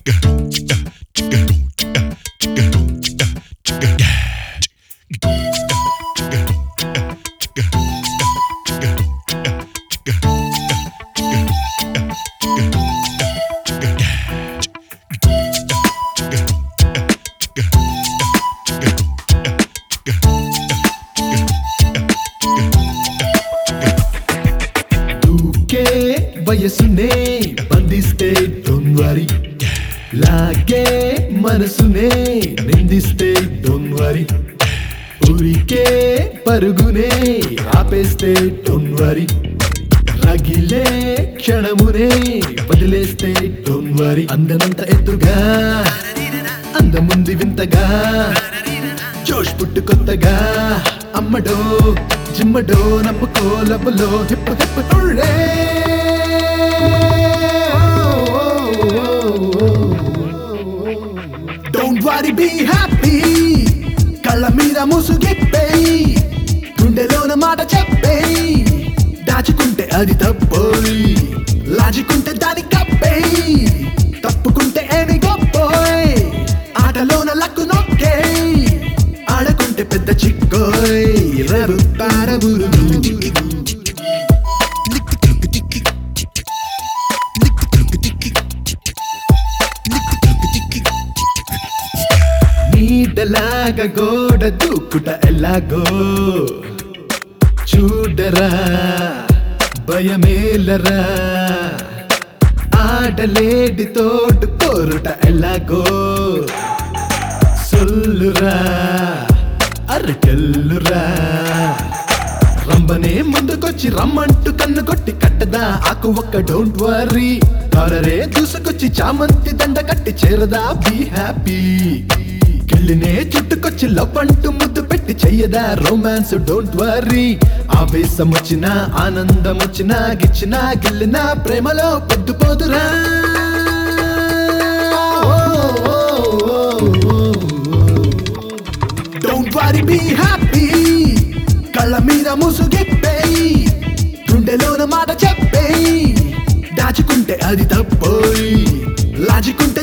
దూకే వయసునే బంధిస్తే don't worry లాగే మనసునే నిందిస్తే డోంట్ వరీ ఊరికే పరుగునే ఆపేస్తే డోంట్ వరీ రగిలే క్షణమునే వదిలేస్తే డోంట్ వరీ అందనంత ఎత్తుగా అందముంది వింతగా జోష్ పుట్టు కొత్తగా అమ్మడో జిమ్మడో నప్పుకో లబ్బలో హిప్పు హిప్పు తుళ్ళే డోంట్ వరీ బీ హ్యాపీ కళ్ళ మీద ముసుగిప్పేయి గుండెలోన మాట చెప్పేయి దాచుకుంటే అది తప్పోయి లాజుకుంటే దాని కప్పేయి తప్పుకుంటే ఏమి గొప్పోయ్ ఆటలోన లక్కు నొక్కేయ్ ఆడకుంటే పెద్ద చిక్కోయ్ రరు పారబురు నీడలాగా గోడ దూకుట ఎలాగో చూడరా భయమేలరా ఆడలేడి తోడు కోరుట ఎలాగో సొల్లురా అరకెల్లురా రంబనే ముందుకొచ్చి రమ్మంటూ కన్ను కొట్టి కట్టదా ఆకు ఒక్క డోంట్ వరీ తారరే దూసుకొచ్చి చామంతి దండ కట్టి చేరదా బీ హ్యాపీ గిల్లినే చుట్టుకొచ్చి లవ్ అంటూ ముద్దు పెట్టి చెయ్యదా రొమాన్స్ డోంట్ వరీ ఆవేశం వచ్చినా ఆనందం వచ్చినా గిచ్చినా గిల్లినా ప్రేమలో పొద్దుపోదురా డోంట్ వరీ బీ హ్యాపీ కళ్ళ మీద ముసుగిప్పేయి గుండెలోన మాట చెప్పేయి దాచుకుంటే అది తప్పోయి లాజుకుంటే